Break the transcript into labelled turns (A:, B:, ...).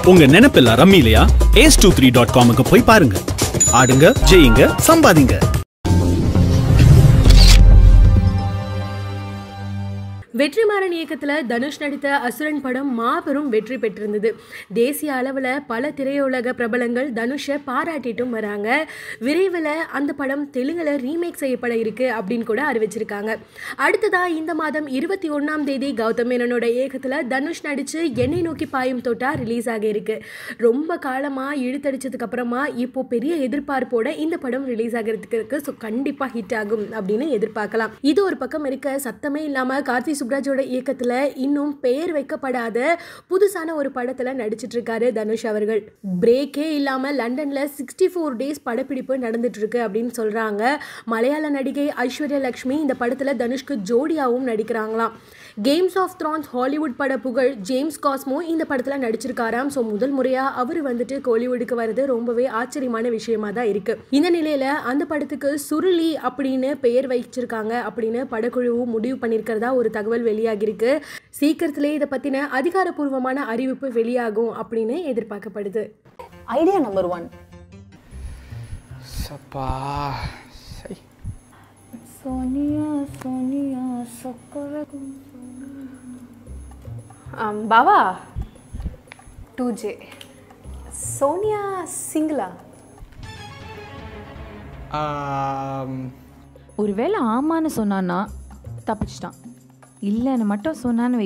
A: உங்க நினைப்பெல்லாம் ரம்மி இல்லையா ஏஸ் டூ த்ரீ டாட் காமுக்கு போய் பாருங்க ஆடுங்க ஜெயிங்க சம்பாதிங்க
B: வெற்றிமாறன் இயக்கத்தில் தனுஷ் நடித்த அசுரன் படம் மாபெரும் வெற்றி பெற்றிருந்தது தேசிய அளவில் பல திரையுலக பிரபலங்கள் தனுஷை பாராட்டிட்டும் வராங்க விரைவில் அந்த படம் தெலுங்கில் ரீமேக் செய்யப்பட இருக்கு அப்படின்னு கூட அறிவிச்சிருக்காங்க அடுத்ததாக இந்த மாதம் இருபத்தி ஒன்றாம் தேதி கௌதம் மேனனோட இயக்கத்தில் தனுஷ் நடித்து என்னை நோக்கி பாயும் தோட்டா ரிலீஸ் ஆக இருக்கு ரொம்ப காலமாக இழுத்தடிச்சதுக்கு அப்புறமா இப்போ பெரிய எதிர்பார்ப்போட இந்த படம் ரிலீஸ் ஆகிறதுக்கு இருக்கு ஸோ கண்டிப்பாக ஹிட் ஆகும் அப்படின்னு எதிர்பார்க்கலாம் இது ஒரு பக்கம் இருக்க சத்தமே இல்லாமல் கார்த்தி சுப்ராஜோட இயக்கத்தில் இன்னும் பெயர் வைக்கப்படாத புதுசான ஒரு படத்தில் நடிச்சிட்டு இருக்காரு தனுஷ் அவர்கள் பிரேக்கே இல்லாமல் லண்டனில் சிக்ஸ்டி ஃபோர் டேஸ் படப்பிடிப்பு நடந்துட்டு இருக்கு அப்படின்னு சொல்கிறாங்க மலையாள நடிகை ஐஸ்வர்யா லக்ஷ்மி இந்த படத்தில் தனுஷ்க்கு ஜோடியாவும் நடிக்கிறாங்களாம் கேம்ஸ் ஆஃப் த்ரான்ஸ் ஹாலிவுட் பட புகழ் ஜேம்ஸ் காஸ்மோ இந்த படத்தில் நடிச்சிருக்காராம் ஸோ முதல் முறையாக அவர் வந்துட்டு கோலிவுட்டுக்கு வர்றது ரொம்பவே ஆச்சரியமான விஷயமா தான் இருக்கு இந்த நிலையில் அந்த படத்துக்கு சுருளி அப்படின்னு பெயர் வச்சிருக்காங்க அப்படின்னு படக்குழுவும் முடிவு பண்ணியிருக்கிறதா ஒரு தகவல் வெளியாகிருக்கு சீக்கிரத்திலே இதை பற்றின அதிகாரப்பூர்வமான அறிவிப்பு வெளியாகும் அப்படின்னு எதிர்பார்க்கப்படுது
C: ஐடியா நம்பர் ஒன்
D: சப்பா சை
C: சோனியா சோனியா சொக்கர
E: బావా టూ జే సోనియా సింగిలా
D: ஆம்,
F: ஒருவேளை ஆமான்னு சொன்னான்னா தப்பிச்சிட்டான் இல்லைன்னு மட்டும் சொன்னான்னு வை